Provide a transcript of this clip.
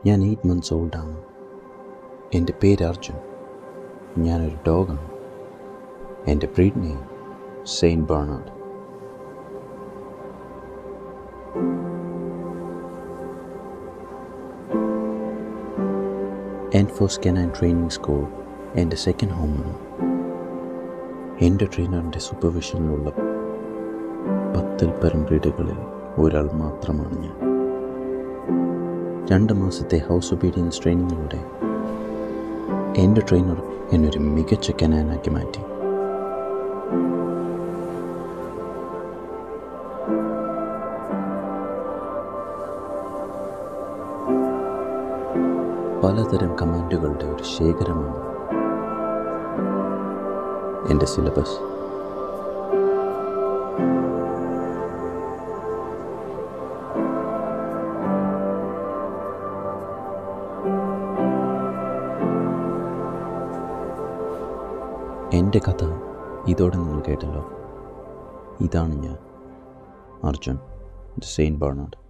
ഞാൻ eight months ഓൾഡാണ് എൻ്റെ പേര് അർജുൻ ഞാനൊരു ഡോഗാണ് എൻ്റെ breed name saint Bernard enforce canine training school എൻ്റെ സെക്കൻഡ് ഹോമാണ് എൻ്റെ ട്രെയിനറിൻ്റെ സൂപ്പർവിഷനിലുള്ള പത്തിൽ പരം ബ്രീഡുകളിൽ ഒരാൾ മാത്രമാണ് ഞാൻ രണ്ട് മാസത്തെ ഹൗസ് ഒബീഡിയൻസ് ട്രെയിനിങ്ങിലൂടെ എൻ്റെ ട്രെയിനർ എന്നൊരു മികച്ച കനാനാക്കി മാറ്റി പലതരം കമാൻഡുകളുടെ ഒരു ശേഖരമാണ് എൻ്റെ സിലബസ് എൻ്റെ കഥ ഇതോടെ നിങ്ങൾ കേട്ടല്ലോ ഇതാണ് ഞാൻ അർജുൻ ദ സെയിൻറ്റ് ബേർണാഡ്